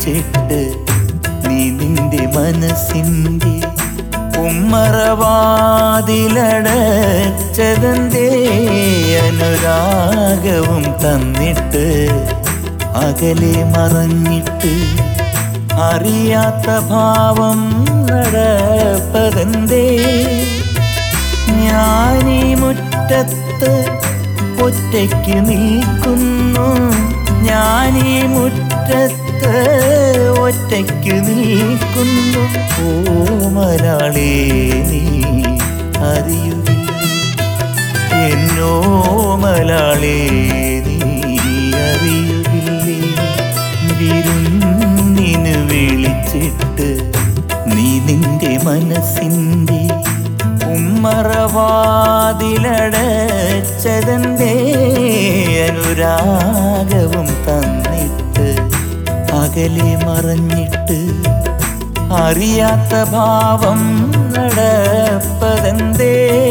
വിളിച്ചിട്ട് നീ നിന്റെ മനസ്സിൻ്റെ ഉമ്മറവാതിലടച്ചതന്തേ അനുരാഗവും തന്നിട്ട് അകലെ മറഞ്ഞിട്ട് അറിയാത്ത ഭാവം നടപ്പതന്തേ ഞാനീ മുറ്റത്ത് ഒറ്റയ്ക്ക് നിൽക്കുന്നു ഞാനീ മുറ്റത്ത് ഒറ്റയ്ക്ക് നിൽക്കുന്നു ഓ മലയാളേ നീ അറിയുകില്ല എന്നോ മലയാളേ നീ അറിയുകില്ലേ വിരുന്നിന് വിളിച്ചിട്ട് നീ നിന്റെ മനസ്സിൻ്റെ ഉമ്മറവാതിലടച്ചതന്തേ അനുരാഗവും തന്നിട്ട് അകലെ മറഞ്ഞിട്ട് അറിയാത്ത ഭാവം നടപ്പതന്തേ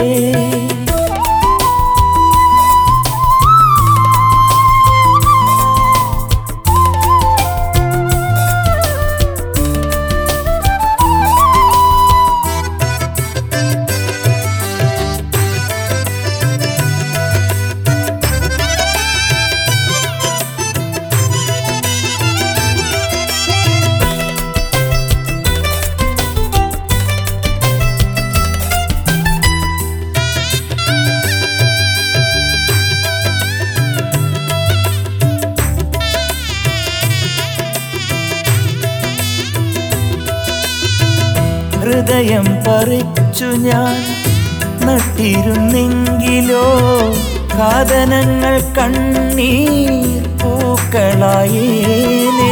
ഹൃദയം പറിച്ചു ഞാൻ നട്ടിരുന്നെങ്കിലോ കാതനങ്ങൾ കണ്ണീർ പൂക്കളായേനേ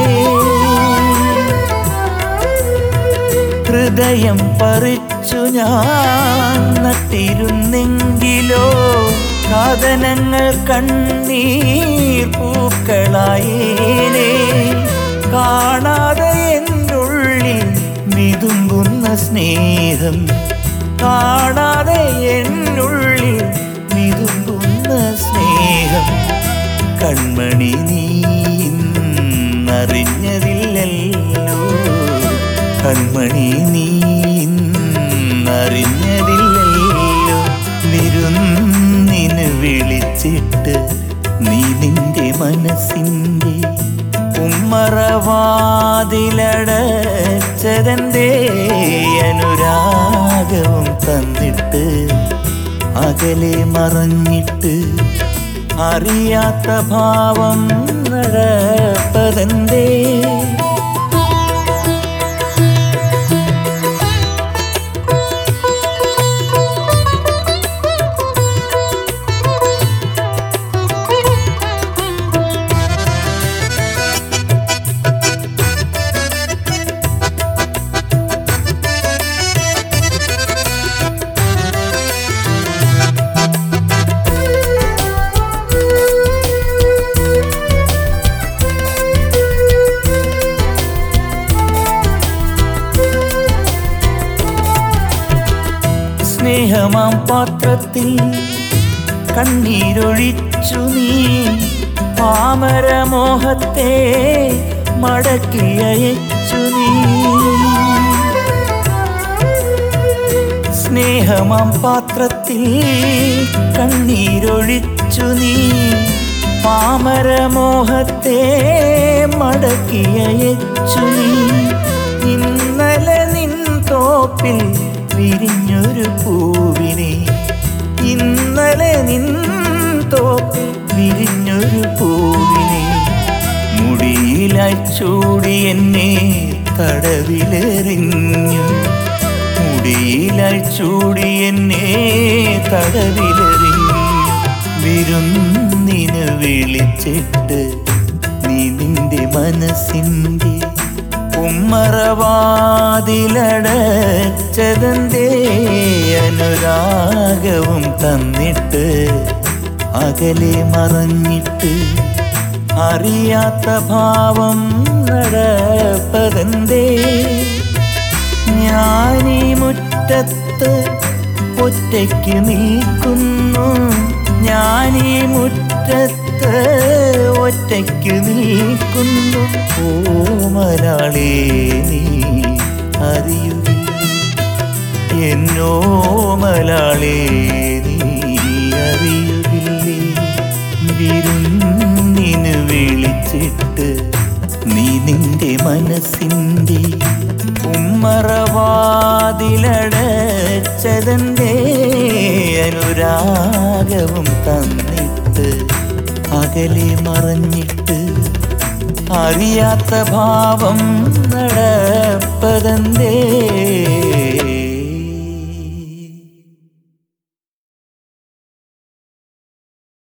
ഹൃദയം പറിച്ചു ഞാൻ നട്ടിരുന്നെങ്കിലോ കാതനങ്ങൾ കണ്ണീർ പൂക്കളായേനേ കാണാതെ എൻ്റെ ഉള്ളിൽ വിതുമ്പുന്ന സ്നേഹം കാണാതെ എന്നുള്ളിൽ വിതുമ്പുന്ന സ്നേഹം കൺമണി നീ ഇന്നറിഞ്ഞതില്ലല്ലോ കൺമണി നീ ഇന്നറിഞ്ഞതില്ലല്ലോ വിരുന്നിന് വിളിച്ചിട്ട് നീ നിന്റെ മനസ്സിൻ്റെ ഉമ്മറവാതിലടച്ചതന്തേ അനുരാഗവും തന്നിട്ട് അകലെ മറഞ്ഞിട്ട് അറിയാത്ത ഭാവം നടപ്പതന്തേ സ്നേഹമാം പാത്രത്തിൽ കണ്ണീരൊഴിച്ചു നീ പാമരമോഹത്തെ മടക്കി അയച്ചു നീ സ്നേഹമാം പാത്രത്തിൽ കണ്ണീരൊഴിച്ചു നീ പാമരമോഹത്തെ മടക്കി അയച്ചു നീ ഇന്നലെ നിൻ തോപ്പിൽ വിരിഞ്ഞൊരു പൂവിനെ ഇന്നലെ നിൻ തോപ്പിൽ വിരിഞ്ഞൊരു പൂവിനെ മുടിയിലായി ചൂടി എന്നെ തടവിലെറിഞ്ഞു മുടിയിലായി ചൂടി എന്നെ തടവിലെറിഞ്ഞു വിരുന്നിന് വിളിച്ചിട്ട് നീ നിന്റെ മനസ്സിൻ്റെ ഉമ്മറവാതിലടച്ചതന്തേ അനുരാഗവും തന്നിട്ട് അകലെ മറഞ്ഞിട്ട് അറിയാത്ത ഭാവം നടപ്പതന്തേ ഞാനീ മുറ്റത്ത് ഒറ്റയ്ക്ക് നിൽക്കുന്നു ഞാനീ മുറ്റത്ത് ഒറ്റയ്ക്ക് നിൽക്കുന്നു ഓമലാളേ നീ അറിയുകില്ലേ എന്നോമലാളേ നീ അറിയുകില്ലേ വിരുന്നിന് വിളിച്ചിട്ട് നീ നിന്റെ മനസ്സിൻ്റെ ഉമ്മറവാതിലടച്ചതന്റെ അനുരാഗവും തന്നിട്ട് അകലെ മറഞ്ഞിട്ട് അറിയാത്ത ഭാവം നടപ്പതന്തേ